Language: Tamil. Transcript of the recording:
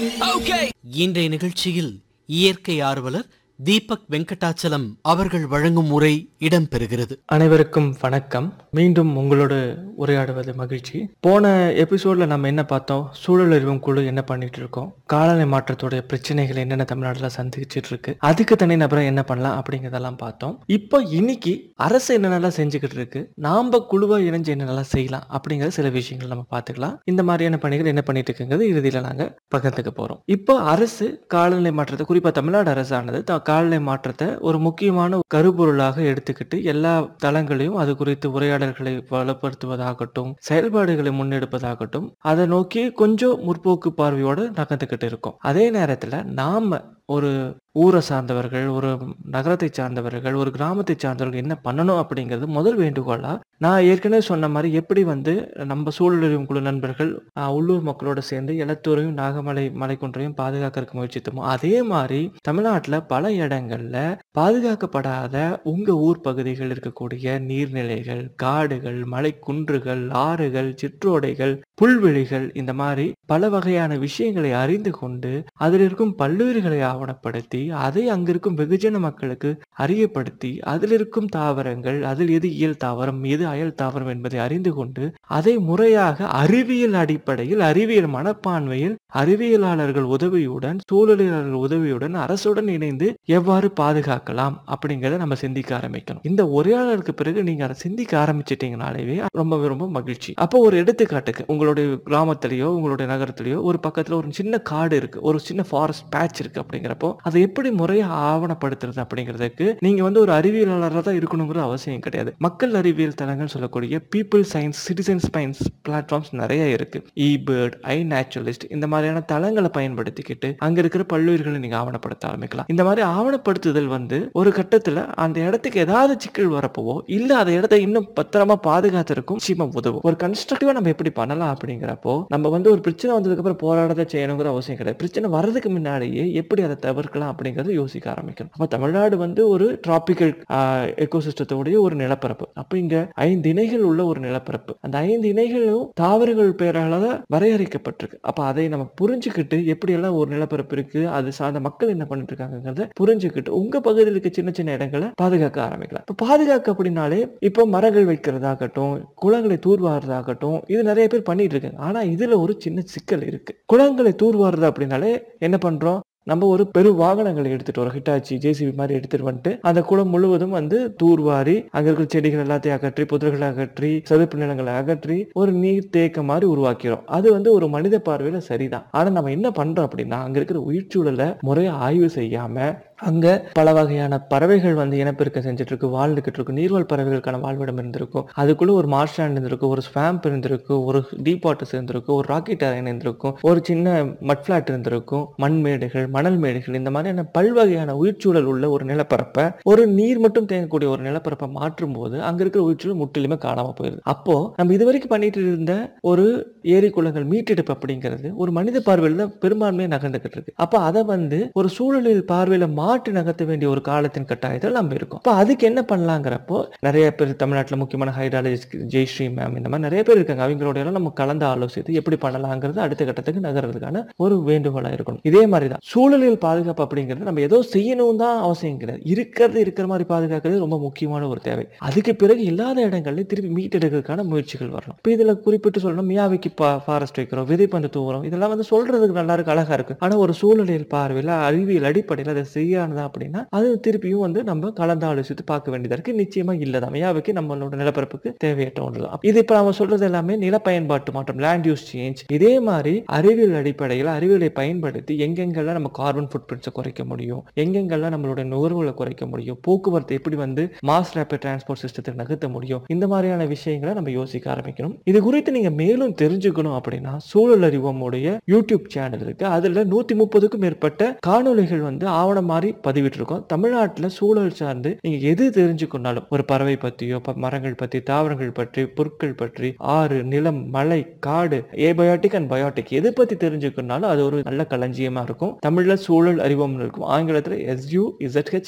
இன்றைய நிகழ்ச்சியில் இயற்கை ஆர்வலர் தீபக் வெங்கடாச்சலம் அவர்கள் வழங்கும் உரை இடம்பெறுகிறது அனைவருக்கும் வணக்கம் மீண்டும் உங்களோடு உரையாடுவது மகிழ்ச்சி போன எபிசோட்ல நம்ம என்ன பார்த்தோம் சூழல் அறிவும் குழு என்ன பண்ணிட்டு இருக்கோம் காலநிலை மாற்றத்துடைய பிரச்சனைகள் என்னென்ன தமிழ்நாட்டில் சந்திச்சுட்டு இருக்கு அதுக்கு தனி நபரை என்ன பண்ணலாம் அப்படிங்கிறதெல்லாம் பார்த்தோம் இப்போ இன்னைக்கு அரசு என்னென்னலாம் செஞ்சுக்கிட்டு இருக்கு நாம குழுவா இணைஞ்சு என்னென்னலாம் செய்யலாம் அப்படிங்கிற சில விஷயங்கள் நம்ம பார்த்துக்கலாம் இந்த மாதிரியான பணிகள் என்ன பண்ணிட்டு இருக்குங்கிறது இறுதியில் நாங்கள் பகிர்ந்துக்க போறோம் இப்போ அரசு காலநிலை மாற்றத்தை குறிப்பா தமிழ்நாடு அரசானது த- காலநிலை மாற்றத்தை ஒரு முக்கியமான கருப்பொருளாக எடுத்துக்கிட்டு எல்லா தளங்களையும் அது குறித்து உரையாடல்களை வலுப்படுத்துவதாகட்டும் செயல்பாடுகளை முன்னெடுப்பதாகட்டும் அதை நோக்கி கொஞ்சம் முற்போக்கு பார்வையோடு நகர்ந்துக்கிட்டு இருக்கோம் அதே நேரத்துல நாம ஒரு ஊரை சார்ந்தவர்கள் ஒரு நகரத்தை சார்ந்தவர்கள் ஒரு கிராமத்தை சார்ந்தவர்கள் என்ன பண்ணணும் அப்படிங்கிறது முதல் வேண்டுகோளா நான் ஏற்கனவே சொன்ன மாதிரி எப்படி வந்து நம்ம சூழலிலும் குழு நண்பர்கள் ஆஹ், உள்ளூர் மக்களோட சேர்ந்து எலத்தூரையும் நாகமலை மலைக்குன்றையும் பாதுகாக்கிறதுக்கு முயற்சித்தோமோ அதே மாதிரி தமிழ்நாட்டுல பல இடங்கள்ல பாதுகாக்கப்படாத உங்க ஊர் பகுதிகள் இருக்கக்கூடிய நீர்நிலைகள் காடுகள் மலைக்குன்றுகள் ஆறுகள் சிற்றோடைகள் புல்வெளிகள் இந்த மாதிரி பல வகையான விஷயங்களை அறிந்து கொண்டு அதில் இருக்கும் பல்லுயிர்களை ஆவணப்படுத்தி அதை அங்கிருக்கும் வெகுஜன மக்களுக்கு அறியப்படுத்தி அதில் இருக்கும் தாவரங்கள் அதில் எது இயல் தாவரம் எது அயல் தாவரம் என்பதை அறிந்து கொண்டு அதை முறையாக அறிவியல் அடிப்படையில் அறிவியல் மனப்பான்மையில் அறிவியலாளர்கள் உதவியுடன் சூழலியலாளர்கள் உதவியுடன் அரசுடன் இணைந்து எவ்வாறு பாதுகாக்கலாம் அப்படிங்கறத நம்ம சிந்திக்க ஆரம்பிக்கணும் இந்த உரையாடலுக்கு பிறகு நீங்க அதை சிந்திக்க ஆரம்பிச்சிட்டீங்கனாலேவே ரொம்ப ரொம்ப மகிழ்ச்சி அப்போ ஒரு எடுத்துக்காட்டுக்கு உங்களுடைய கிராமத்திலேயோ உங்களுடைய நகரத்திலேயோ ஒரு பக்கத்துல ஒரு சின்ன காடு இருக்கு ஒரு சின்ன ஃபாரஸ்ட் பேட்ச் இருக்கு அப்படிங்கிறப்போ அதை எப்படி முறையா ஆவணப்படுத்துறது அப்படிங்கிறதுக்கு நீங்க வந்து ஒரு அறிவியலாளராக தான் இருக்கணுங்கிற அவசியம் கிடையாது மக்கள் அறிவியல் தளங்கள் சொல்லக்கூடிய people science citizen science platforms நிறைய இருக்கு இ பேர்ட் ஐ நேச்சுரலிஸ்ட் இந்த மாதிரியான தளங்களை பயன்படுத்திக்கிட்டு அங்க இருக்கிற பல்லுயிர்களை நீங்க ஆவணப்படுத்த ஆரம்பிக்கலாம் இந்த மாதிரி ஆவணப்படுத்துதல் வந்து ஒரு கட்டத்துல அந்த இடத்துக்கு ஏதாவது சிக்கல் வரப்போவோ இல்ல அந்த இடத்தை இன்னும் பத்திரமா பாதுகாத்திருக்கும் நிச்சயமா உதவும் ஒரு கன்ஸ்ட்ரக்டிவா நம்ம எப்படி பண்ணலாம் அப்படிங்கிறப்போ நம்ம வந்து ஒரு பிரச்சனை வந்ததுக்கு அப்புறம் போராடத்தை செய்யணுங்கிற அவசியம் கிடையாது பிரச்சனை வர்றதுக்கு முன்னாடியே எப்படி அதை தவிர்க்கலாம் அப்படிங்கறத யோசிக்க ஆரம்பிக்கணும் அப்ப தமிழ்நாடு வந்து ஒரு டிராபிக்கல் எக்கோசிஸ்டத்தோடைய ஒரு நிலப்பரப்பு அப்ப இங்க ஐந்து இணைகள் உள்ள ஒரு நிலப்பரப்பு அந்த ஐந்து இணைகளும் தாவரங்கள் பெயரால வரையறுக்கப்பட்டிருக்கு அப்ப அதை நம்ம புரிஞ்சுக்கிட்டு எப்படியெல்லாம் ஒரு நிலப்பரப்பு இருக்கு அது சார்ந்த மக்கள் என்ன பண்ணிட்டு இருக்காங்கிறத புரிஞ்சுக்கிட்டு உங்க பகுதியில் இருக்க சின்ன சின்ன இடங்களை பாதுகாக்க ஆரம்பிக்கலாம் இப்ப பாதுகாக்க அப்படின்னாலே இப்போ மரங்கள் வைக்கிறதாகட்டும் குளங்களை தூர்வாடுறதாகட்டும் இது நிறைய பேர் பண்ணிட்டு இருக்காங்க ஆனா இதுல ஒரு சின்ன சிக்கல் இருக்கு குளங்களை தூர்வாடுறது அப்படின்னாலே என்ன பண்றோம் நம்ம ஒரு பெரு வாகனங்களை எடுத்துட்டு வரோம் ஹிட்டாச்சி ஜேசிபி மாதிரி எடுத்துட்டு வந்துட்டு அந்த குளம் முழுவதும் வந்து தூர்வாரி அங்க இருக்கிற செடிகள் எல்லாத்தையும் அகற்றி புதர்களை அகற்றி சதுப்பு நிலங்களை அகற்றி ஒரு நீர் தேக்க மாதிரி உருவாக்கிறோம் அது வந்து ஒரு மனித பார்வையில சரிதான் ஆனா நம்ம என்ன பண்றோம் அப்படின்னா அங்க இருக்கிற உயிர்ச்சூழலை முறையா ஆய்வு செய்யாம அங்க பல வகையான பறவைகள் வந்து இனப்பெருக்கம் செஞ்சுட்டு இருக்கு வாழ்ந்துகிட்டு இருக்கும் நீர்வாழ் பறவைகளுக்கான வாழ்விடம் இருந்திருக்கும் அதுக்குள்ள ஒரு மார்ஷாண்ட் இருந்திருக்கும் ஒரு ஸ்வாம்ப் இருந்திருக்கும் ஒரு டீப் வாட்டர்ஸ் இருந்திருக்கும் ஒரு ராக்கெட் அரேன் இருந்திருக்கும் ஒரு சின்ன மட் ஃபிளாட் இருந்திருக்கும் மண் மேடுகள் மணல் மேடுகள் இந்த மாதிரியான பல்வகையான உயிர்ச்சூழல் உள்ள ஒரு நிலப்பரப்பை ஒரு நீர் மட்டும் தேங்கக்கூடிய ஒரு நிலப்பரப்பை மாற்றும் போது அங்க இருக்கிற உயிர்ச்சூழல் முற்றிலுமே காணாம போயிருது அப்போ நம்ம இதுவரைக்கும் பண்ணிட்டு இருந்த ஒரு ஏரி குளங்கள் மீட்டெடுப்பு அப்படிங்கிறது ஒரு மனித பார்வையில தான் பெரும்பான்மையா நகர்ந்துகிட்டு இருக்கு அப்ப அதை வந்து ஒரு சூழலில் பார்வையில மாற்றி நகர்த்த வேண்டிய ஒரு காலத்தின் கட்டாயத்தில் நம்ம இருக்கோம் அப்ப அதுக்கு என்ன பண்ணலாங்கிறப்போ நிறைய பேர் தமிழ்நாட்டுல முக்கியமான ஹைட்ராலஜிஸ்ட் ஜெய்ஸ்ரீ மேம் இந்த மாதிரி நிறைய பேர் இருக்காங்க அவங்களோட எல்லாம் நம்ம கலந்து ஆலோசித்து எப்படி பண்ணலாங்கிறது அடுத்த கட்டத்துக்கு நகர்றதுக்கான ஒரு வேண்டுகோளா இருக்கணும் இதே மாதிரி தான் சூழலியல் பாதுகாப்பு அப்படிங்கிறது நம்ம ஏதோ செய்யணும் தான் அவசியம் கிடையாது இருக்கிறது இருக்கிற மாதிரி பாதுகாக்கிறது ரொம்ப முக்கியமான ஒரு தேவை அதுக்கு பிறகு இல்லாத இடங்கள்ல திருப்பி மீட்டெடுக்கிறதுக்கான முயற்சிகள் வரணும் இப்போ இதுல குறிப்பிட்டு சொல்லணும் மியாவிக்கு ஃபாரஸ்ட் வைக்கிறோம் விதைப்பந்து தூவுறோம் இதெல்லாம் வந்து சொல்றதுக்கு நல்லா இருக்கு அழகா இருக்கு ஆனா ஒரு சூழலியல் பார்வையில அறிவியல் அடிப்படையில் அதை சரியானதா அப்படின்னா அது திருப்பியும் வந்து நம்ம கலந்து ஆலோசித்து பார்க்க வேண்டியதா இருக்கு நிச்சயமா இல்லதான் மியாவுக்கு நம்மளோட நிலப்பரப்புக்கு தேவையற்ற ஒன்றுதான் இது இப்ப நம்ம சொல்றது எல்லாமே நில பயன்பாட்டு மாற்றம் லேண்ட் யூஸ் சேஞ்ச் இதே மாதிரி அறிவியல் அடிப்படையில் அறிவியலை பயன்படுத்தி எங்கெங்கெல்லாம் நம்ம கார்பன் ஃபுட் பிரிண்ட்ஸை குறைக்க முடியும் எங்கெங்கெல்லாம் நம்மளோட நுகர்வுகளை குறைக்க முடியும் போக்குவரத்து எப்படி வந்து மாஸ் ரேபிட் டிரான்ஸ்போர்ட் சிஸ்டத்தை நகர்த்த முடியும் இந்த மாதிரியான விஷயங்களை நம்ம யோசிக்க ஆரம்பிக்கணும் இது குறித்து நீங்க மேலும் தெரிஞ்சுக்கணும் அப்படின்னா சூழல் அறிவமுடைய யூடியூப் சேனல் இருக்கு அதுல நூத்தி முப்பதுக்கும் மேற்பட்ட காணொளிகள் வந்து ஆவணம் மாதிரி பதிவிட்டிருக்கோம் தமிழ்நாட்டுல சூழல் சார்ந்து நீங்க எது தெரிஞ்சுக்கொண்டாலும் ஒரு பறவை பத்தியோ ப- மரங்கள் பத்தி தாவரங்கள் பற்றி பொருட்கள் பற்றி ஆறு நிலம் மலை காடு ஏபயோட்டிக் அண்ட் பயோட்டிக் எது பத்தி தெரிஞ்சுக்கணும்னாலும் அது ஒரு நல்ல களஞ்சியமா இருக்கும் தமிழ்ல சூழல் அறிவம்னு இருக்கும் ஆங்கிலத்துல எஸ்யூ இசட்ஹெச்